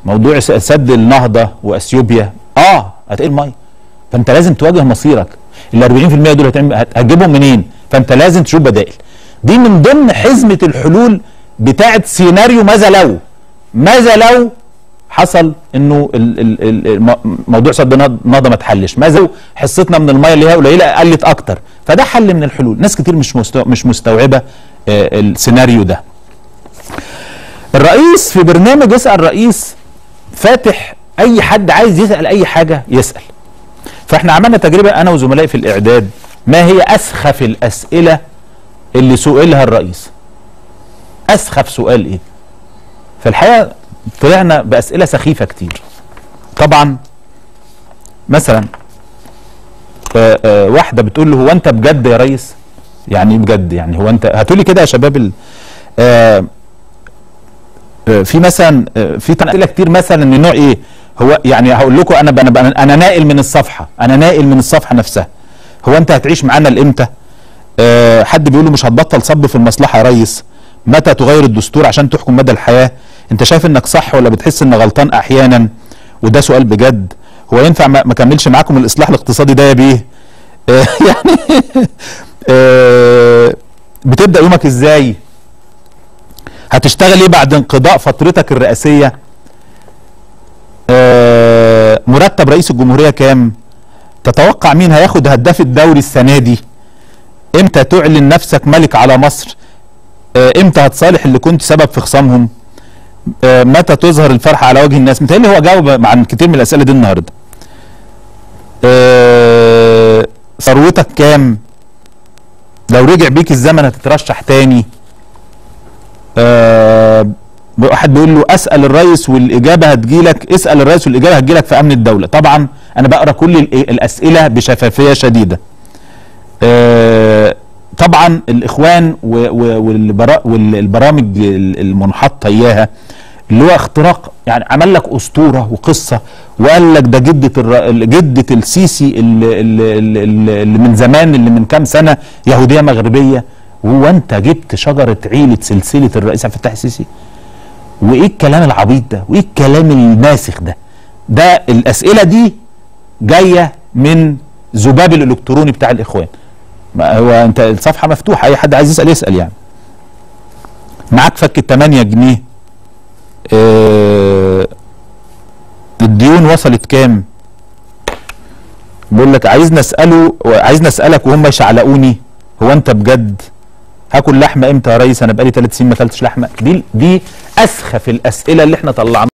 موضوع س- سد النهضه واثيوبيا اه هتقل ميه فانت لازم تواجه مصيرك ال 40% دول هتعمل هت- هتجيبهم منين فانت لازم تشوف بدائل دي من ضمن حزمه الحلول بتاعه سيناريو ماذا لو ماذا لو حصل انه ال- ال- ال- الم- موضوع سد النهضه ما اتحلش ماذا لو حصتنا من الميه اللي هي قليله قلت اكتر فده حل من الحلول ناس كتير مش مستوع مش مستوعبه آه، السيناريو ده الرئيس في برنامج اسال الرئيس فاتح اي حد عايز يسال اي حاجه يسال فاحنا عملنا تجربه انا وزملائي في الاعداد ما هي اسخف الاسئله اللي سئلها الرئيس اسخف سؤال ايه فالحقيقه طلعنا باسئله سخيفه كتير طبعا مثلا آه، آه، واحده بتقول له هو انت بجد يا ريس يعني ايه بجد يعني هو انت هاتولي كده يا شباب ال- آه، آه، في مثلا آه، في اسئله كتير مثلا من نوع ايه هو يعني هقول لكم انا انا انا انا ناقل من الصفحه انا ناقل من الصفحه نفسها هو انت هتعيش معانا لامتى آه، حد بيقول له مش هتبطل صب في المصلحه يا ريس متى تغير الدستور عشان تحكم مدى الحياه انت شايف انك صح ولا بتحس انك غلطان احيانا وده سؤال بجد هو ينفع ما ما اكملش معاكم الاصلاح الاقتصادي ده يا بيه آه، يعني آه، بتبدا يومك ازاي هتشتغل ايه بعد انقضاء فترتك الرئاسيه آه، مرتب رئيس الجمهوريه كام تتوقع مين هياخد هداف الدوري السنه دي امتى تعلن نفسك ملك على مصر آه، امتى هتصالح اللي كنت سبب في خصامهم آه، متى تظهر الفرحه على وجه الناس متهيألي هو جاوب عن كتير من الاسئله دي النهارده آه، ثروتك كام لو رجع بيك الزمن هتترشح تاني آه، واحد بيقول له اسال الرئيس والاجابه هتجيلك اسال الرئيس والاجابه هتجيلك في امن الدوله طبعا انا بقرا كل ال- الاسئله بشفافيه شديده آه، طبعا الاخوان و- و- والبرا- والبرامج ال- المنحطه اياها اللي هو اختراق يعني عمل لك اسطوره وقصه وقال لك ده جده الر... جده السيسي اللي, اللي, اللي, اللي من زمان اللي من كام سنه يهوديه مغربيه وهو انت جبت شجره عيله سلسله الرئيس عبد الفتاح السيسي وايه الكلام العبيط ده وايه الكلام الماسخ ده ده الاسئله دي جايه من ذباب الالكتروني بتاع الاخوان ما هو انت الصفحه مفتوحه اي حد عايز يسال يسال يعني معاك فك 8 جنيه اه الديون وصلت كام بيقول لك عايز نساله عايز نسالك وهم يشعلقوني هو انت بجد هاكل لحمه امتى يا ريس انا بقالي ثلاث سنين ما اكلتش لحمه دي دي اسخف الاسئله اللي احنا طلعناها